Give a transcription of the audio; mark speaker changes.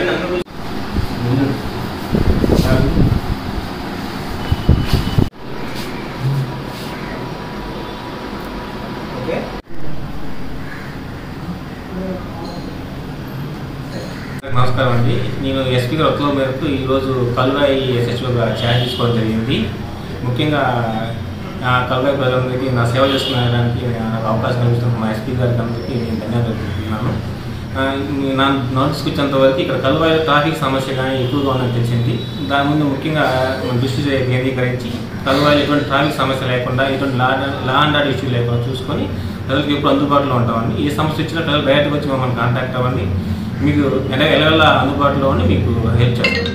Speaker 1: okay నమస్కారం అండి నేను ఎస్పీ గారు ఒక్కలో మేరకు ఈరోజు కల్వాయి ఎస్హెచ్ఓగా ఛార్జ్ తీసుకోవడం జరిగింది ముఖ్యంగా ఆ కల్వాయి ప్రజలందరికీ నా సేవ చేసుకునేదానికి నాకు అవకాశం కల్పిస్తున్న మా ఎస్పీ గారికి అందరికీ నేను ధన్యవాదాలు తెలుపుతున్నాను ఆ, నా నోటీస్కి వచ్చేంత వరకు ఇక్కడ కల్వాయి ట్రాఫిక్ సమస్య కానీ ఎక్కువగా ఉందని తెలిసింది దాని ముందు ముఖ్యంగా మన దృష్టి కేంద్రీకరించి కల్వాయిలో ఎటువంటి ట్రాఫిక్ సమస్య లేకుండా ఎటువంటి law law and order issue లేకుండా చూసుకొని ప్రజలకు ఎప్పుడు అందుబాటులో ఉంటామండి ఏ సమస్య వచ్చినా ప్రజలు బయటకు వచ్చి మమ్మల్ని కాంటాక్ట్ అవ్వండి మీకు ఎలా ఎలా అందుబాటులో ఉండి మీకు హెల్ప్ చేస్తాం